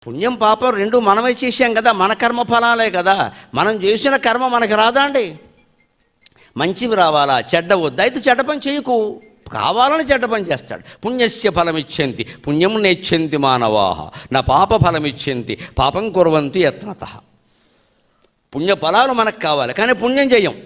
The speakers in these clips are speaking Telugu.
పుణ్యం పాపం రెండు మనమే చేశాం కదా మన కర్మ ఫలాలే కదా మనం చేసిన కర్మ మనకి రాదా అండి మంచివి రావాలా చెడ్డ వద్దు అయితే చెడ్డ పని చేయకు కావాలని చెడ్డ పని చేస్తాడు పుణ్యస్య ఫలమిచ్చంతి పుణ్యం నేచ్చంతి మానవాహ నా పాప ఫలమిచ్చంతి పాపం కురవంతి యత్నత పుణ్య ఫలాలు మనకు కావాలి కానీ పుణ్యం చెయ్యం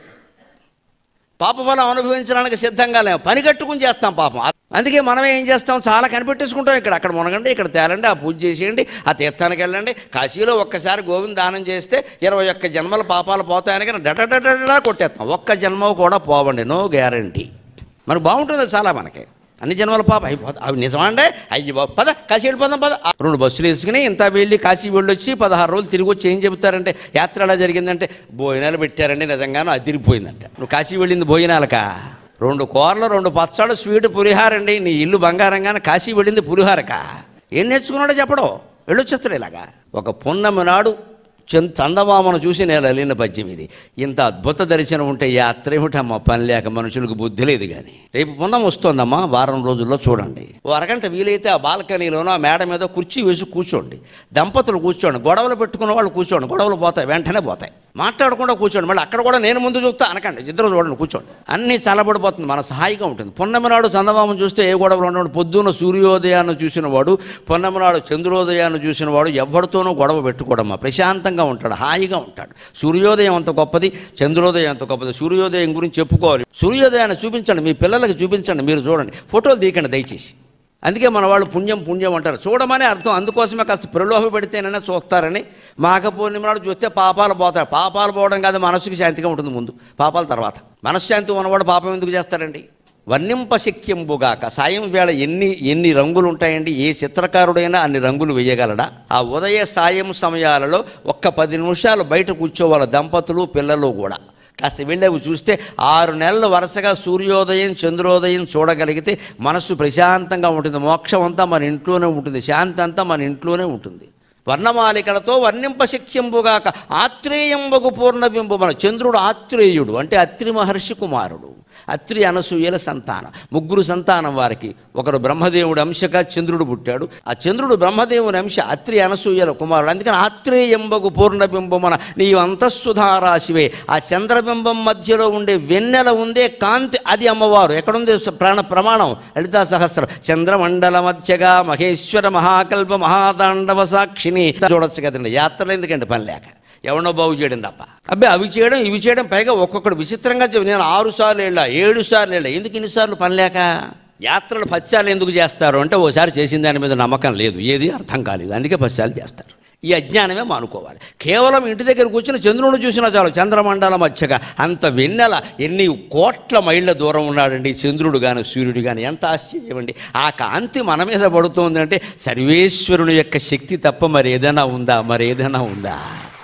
పాప ఫలం అనుభవించడానికి సిద్ధంగా లేము పని కట్టుకుని చేస్తాం పాపం అందుకే మనం ఏం చేస్తాం చాలా కనిపెట్టేసుకుంటాం ఇక్కడ అక్కడ మునగండి ఇక్కడ తేలండి ఆ పూజ చేసేయండి ఆ తీర్థానికి వెళ్ళండి కాశీలో ఒక్కసారి గోవింద దానం చేస్తే ఇరవై ఒక్క జన్మల పాపాలు పోతాయని కానీ డటడటడా కొట్టేస్తాం ఒక్క జన్మ కూడా పోవండి నో గ్యారంటీ మనకు బాగుంటుంది చాలా మనకి అన్ని జన్మల పాప అయిపోతా అవి నిజమా అండి అయ్యి బాబు పద కాశీ వెళ్ళిపోదాం పద ఆ రెండు బస్సులు వేసుకుని ఇంత వెళ్ళి కాశీ వెళ్ళొచ్చి పదహారు రోజులు తిరిగి వచ్చి ఏం చెబుతారంటే యాత్ర ఎలా జరిగిందంటే భోజనాలు పెట్టారండి నిజంగానూ అదిరిపోయిందంట నువ్వు కాశీ వెళ్ళింది భోజనాలకా రెండు కూరలు రెండు పచ్చళ్ళు స్వీట్ పులిహారండి నీ ఇల్లు బంగారంగానే కాశీ వెళ్ళింది పులిహారకా ఏం నేర్చుకున్నాడో చెప్పడం వెళ్ళొచ్చేస్తాడు ఇలాగా ఒక పున్నమి నాడు చంద చందమామను చూసి నేను అలిన పద్యం ఇది ఇంత అద్భుత దర్శనం ఉంటే యాత్ర ఏమిటమ్మా పని లేక మనుషులకు బుద్ధి లేదు కానీ రేపు పున్నం వస్తుందమ్మా వారం రోజుల్లో చూడండి ఓ అరగంట వీలైతే ఆ బాల్కనీలోనో ఆ మేడ మీద కుర్చీ వేసి కూర్చోండి దంపతులు కూర్చోండి గొడవలు పెట్టుకున్న వాళ్ళు కూర్చోండి గొడవలు పోతాయి వెంటనే పోతాయి మాట్లాడకుండా కూర్చోండి మళ్ళీ అక్కడ కూడా నేను ముందు చూస్తా అనకండి ఇద్దరు చూడండి కూర్చోండి అన్నీ చల్లబడిపోతుంది మన సహాయిగా ఉంటుంది పున్నమి నాడు చందమామను చూస్తే ఏ గొడవలు ఉండవు పొద్దున్న సూర్యోదయాన్ని చూసిన వాడు పున్నమి నాడు చంద్రోదయాన్ని చూసిన వాడు ఎవరితోనూ గొడవ పెట్టుకోవడమ్మా ప్రశాంతంగా ఉంటాడు హాయిగా ఉంటాడు సూర్యోదయం అంత గొప్పది చంద్రోదయం అంత గొప్పది సూర్యోదయం గురించి చెప్పుకోవాలి సూర్యోదయాన్ని చూపించండి మీ పిల్లలకి చూపించండి మీరు చూడండి ఫోటోలు తీయకండి దయచేసి అందుకే మన వాళ్ళు పుణ్యం పుణ్యం అంటారు చూడమనే అర్థం అందుకోసమే కాస్త ప్రలోభ పెడితేనైనా చూస్తారని మాఘ పూర్ణిమ నాడు చూస్తే పాపాలు పోతారు పాపాలు పోవడం కాదు మనసుకి శాంతిగా ఉంటుంది ముందు పాపాల తర్వాత మనశ్శాంతి ఉన్నవాడు పాపం ఎందుకు చేస్తారండి వర్ణింపశక్యంబుగాక సాయం వేళ ఎన్ని ఎన్ని రంగులు ఉంటాయండి ఏ చిత్రకారుడైనా అన్ని రంగులు వేయగలడా ఆ ఉదయ సాయం సమయాలలో ఒక్క పది నిమిషాలు బయట కూర్చోవాలి దంపతులు పిల్లలు కూడా కాస్త వెళ్ళేవి చూస్తే ఆరు నెలలు వరుసగా సూర్యోదయం చంద్రోదయం చూడగలిగితే మనస్సు ప్రశాంతంగా ఉంటుంది మోక్షం అంతా మన ఇంట్లోనే ఉంటుంది శాంతి అంతా మన ఇంట్లోనే ఉంటుంది వర్ణమాలికలతో వర్ణింపశక్యంబుగాక ఆత్రేయంబగు పూర్ణబింబు మన చంద్రుడు ఆత్రేయుడు అంటే అత్రి మహర్షి కుమారుడు అత్రి అనసూయల సంతానం ముగ్గురు సంతానం వారికి ఒకడు బ్రహ్మదేవుడి అంశగా చంద్రుడు పుట్టాడు ఆ చంద్రుడు బ్రహ్మదేవుని అంశ అత్రి అనసూయల కుమారుడు అందుకని ఆత్రేయంబగు పూర్ణబింబమున నీవు అంతఃసుధారాశివే ఆ చంద్రబింబం మధ్యలో ఉండే వెన్నెల ఉందే కాంతి అది అమ్మవారు ఎక్కడుంది ప్రాణ ప్రమాణం లలితా సహస్రం చంద్రమండల మధ్యగా మహేశ్వర మహాకల్ప మహాతాండవ సాక్షిని చూడొచ్చు కదండి యాత్రలు ఎందుకండి పని లేక ఎవరినో బాగు చేయడం తప్ప అబ్బాయి అవి చేయడం ఇవి చేయడం పైగా ఒక్కొక్కడు విచిత్రంగా చెప్పి నేను ఆరు సార్లు వెళ్ళా ఏడు సార్లు వెళ్ళా ఎందుకు ఇన్నిసార్లు పని లేక యాత్రలు పత్యాలు ఎందుకు చేస్తారు అంటే ఓసారి చేసిన దాని మీద నమ్మకం లేదు ఏది అర్థం కాలేదు అందుకే పత్యాలు చేస్తారు ఈ అజ్ఞానమే మానుకోవాలి కేవలం ఇంటి దగ్గర కూర్చుని చంద్రుడు చూసినా చాలు చంద్రమండలం మధ్యగా అంత వెన్నెల ఎన్ని కోట్ల మైళ్ళ దూరం ఉన్నాడండి చంద్రుడు కానీ సూర్యుడు కానీ ఎంత ఆశ్చర్యం అండి ఆ కాంతి మన మీద పడుతుందంటే సర్వేశ్వరుని యొక్క శక్తి తప్ప మరి ఏదైనా ఉందా మరి ఏదైనా ఉందా